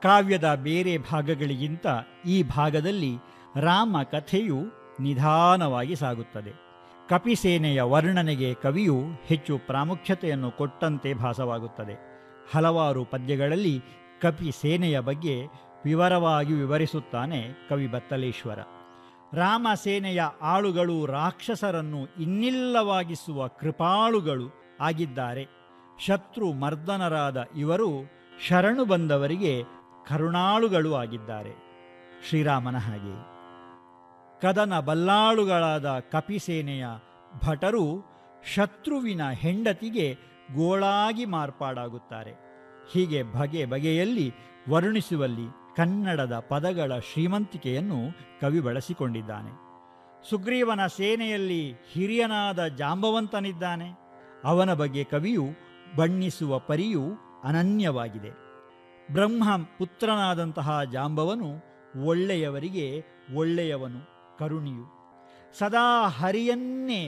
ಕಾವ್ಯದ ಬೇರೆ ಭಾಗಗಳಿಗಿಂತ ಈ ಭಾಗದಲ್ಲಿ ರಾಮ ಕಥೆಯು ನಿಧಾನವಾಗಿ ಸಾಗುತ್ತದೆ ಕಪಿಸೇನೆಯ ವರ್ಣನೆಗೆ ಕವಿಯು ಹೆಚ್ಚು ಪ್ರಾಮುಖ್ಯತೆಯನ್ನು ಕೊಟ್ಟಂತೆ ಭಾಸವಾಗುತ್ತದೆ ಹಲವಾರು ಪದ್ಯಗಳಲ್ಲಿ ಕಪಿ ಸೇನೆಯ ಬಗ್ಗೆ ವಿವರವಾಗಿ ವಿವರಿಸುತ್ತಾನೆ ಕವಿ ಬತ್ತಲೇಶ್ವರ ರಾಮ ಸೇನೆಯ ಆಳುಗಳು ರಾಕ್ಷಸರನ್ನು ಇನ್ನಿಲ್ಲವಾಗಿಸುವ ಕೃಪಾಳುಗಳು ಆಗಿದ್ದಾರೆ ಶತ್ರು ಮರ್ದನರಾದ ಇವರು ಶರಣು ಬಂದವರಿಗೆ ಕರುಣಾಳುಗಳು ಆಗಿದ್ದಾರೆ ಶ್ರೀರಾಮನ ಹಾಗೆ ಕದನ ಬಲ್ಲಾಳುಗಳಾದ ಕಪಿಸೇನೆಯ ಭಟರು ಶತ್ರುವಿನ ಹೆಂಡತಿಗೆ ಗೋಳಾಗಿ ಮಾರ್ಪಾಡಾಗುತ್ತಾರೆ ಹೀಗೆ ಬಗೆ ಬಗೆಯಲ್ಲಿ ವರ್ಣಿಸುವಲ್ಲಿ ಕನ್ನಡದ ಪದಗಳ ಶ್ರೀಮಂತಿಕೆಯನ್ನು ಕವಿ ಬಳಸಿಕೊಂಡಿದ್ದಾನೆ ಸುಗ್ರೀವನ ಸೇನೆಯಲ್ಲಿ ಹಿರಿಯನಾದ ಜಾಂಬವಂತನಿದ್ದಾನೆ ಅವನ ಬಗ್ಗೆ ಕವಿಯು ಬಣ್ಣಿಸುವ ಪರಿಯು ಅನನ್ಯವಾಗಿದೆ ಬ್ರಹ್ಮ ಪುತ್ರನಾದಂತಹ ಜಾಂಬವನು ಒಳ್ಳೆಯವರಿಗೆ ಒಳ್ಳೆಯವನು ಕರುಣಿಯು ಸದಾ ಹರಿಯನ್ನೇ